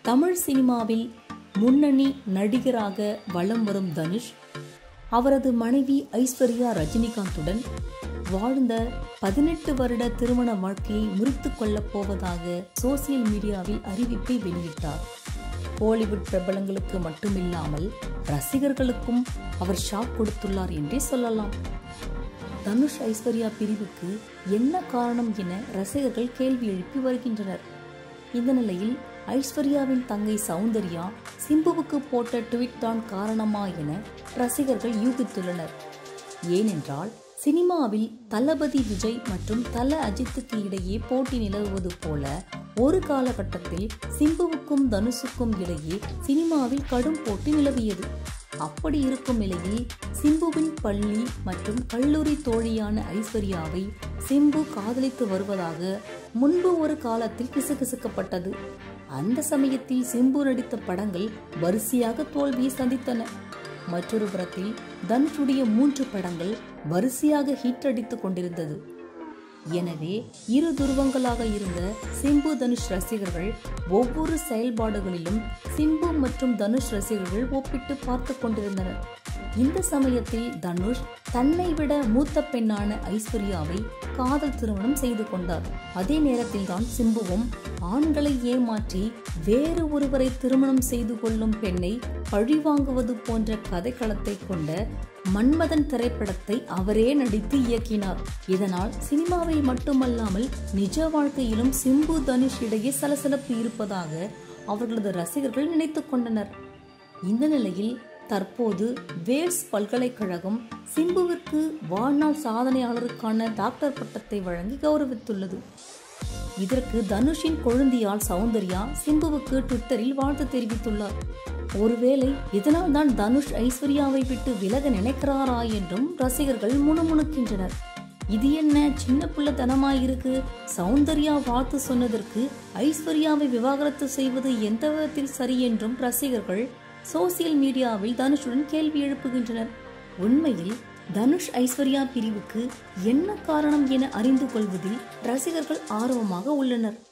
தமிழ் சினிமாவில் முன்னணி நடிகராக வலம் வரும் தனுஷ் அவரது மனைவி ஐஸ்வர்யா ரஜினிகாந்துடன் வாழ்ந்த பதினெட்டு வருட திருமண வாழ்க்கையை முறித்துக் கொள்ளப் போவதாக சோசியல் மீடியாவில் அறிவிப்பை வெளியிட்டார் பாலிவுட் பிரபலங்களுக்கு மட்டுமில்லாமல் ரசிகர்களுக்கும் அவர் ஷாக் கொடுத்துள்ளார் என்றே சொல்லலாம் தனுஷ் ஐஸ்வர்யா பிரிவுக்கு என்ன காரணம் என ரசிகர்கள் கேள்வி எழுப்பி வருகின்றனர் இந்த நிலையில் ஐஸ்வர்யாவின் தங்கை சௌந்தர்யா சிம்புவுக்கு போட்ட ட்வீட் தான் காரணமா என ரசிகர்கள் யூகித்துள்ளனர் ஏனென்றால் சினிமாவில் தளபதி விஜய் மற்றும் தல அஜித்துக்கு இடையே போட்டி நிலவுவது போல ஒரு காலகட்டத்தில் சிம்புவுக்கும் தனுஷுக்கும் இடையே சினிமாவில் கடும் போட்டி நிலவியது அப்படி இருக்கும் நிலையில் சிம்புவின் பள்ளி மற்றும் கல்லூரி தோழியான ஐஸ்வர்யாவை சிம்பு காதலித்து வருவதாக முன்பு ஒரு காலத்தில் கிசுகிசுக்கப்பட்டது அந்த சமயத்தில் சிம்பு நடித்த படங்கள் வரிசையாக தோல்வியை சந்தித்தன மற்றொரு புறத்தில் தனுஷுடைய மூன்று படங்கள் வரிசையாக ஹிட் அடித்துக் கொண்டிருந்தது எனவே இரு துருவங்களாக இருந்த சிம்பு தனுஷ் ரசிகர்கள் ஒவ்வொரு செயல்பாடுகளிலும் சிம்பு மற்றும் தனுஷ் ரசிகர்கள் ஒப்பிட்டு பார்த்து கொண்டிருந்தனர் இந்த சமயத்தில் தனுஷ் தன்னை விட மூத்த பெண்ணான ஐஸ்வர்யாவை காதல் திருமணம் செய்து கொண்டார் அதே நேரத்தில் தான் சிம்புவும் ஆண்களை ஏமாற்றி வேறு ஒருவரை திருமணம் செய்து கொள்ளும் பெண்ணை பழிவாங்குவது போன்ற கதைக்களத்தை கொண்ட மன்மதன் திரைப்படத்தை அவரே நடித்து இயக்கினார் இதனால் சினிமாவில் மட்டுமல்லாமல் நிஜ வாழ்க்கையிலும் சிம்பு தனுஷ் இடையே சலசலப்பு இருப்பதாக அவர்களது ரசிகர்கள் நினைத்துக் கொண்டனர் இந்த நிலையில் தற்போது வேல்ஸ் பல்கலைக்கழகம் சிம்புவிற்கு வாழ்நாள் சாதனையாளருக்கான டாக்டர் பட்டத்தை வழங்கி கௌரவித்துள்ளது இதற்கு தனுஷின் கொழுந்தியால் சௌந்தர்யா சிம்புவுக்கு ட்விட்டரில் வாழ்த்து தெரிவித்துள்ளார் ஒருவேளை இதனால் தான் தனுஷ் ஐஸ்வர்யாவை விட்டு விலக நினைக்கிறாரா என்றும் ரசிகர்கள் முணுமுணுக்கின்றனர் இது என்ன சின்ன பிள்ளைத்தனமாயிருக்கு சௌந்தர்யா வாழ்த்து சொன்னதற்கு ஐஸ்வர்யாவை விவாகரத்து செய்வது எந்த விதத்தில் சரி என்றும் ரசிகர்கள் சோசியல் மீடியாவில் தனுஷுடன் கேள்வி எழுப்புகின்றனர் உண்மையில் தனுஷ் ஐஸ்வர்யா பிரிவுக்கு என்ன காரணம் என அறிந்து கொள்வதில் ரசிகர்கள் ஆர்வமாக உள்ளனர்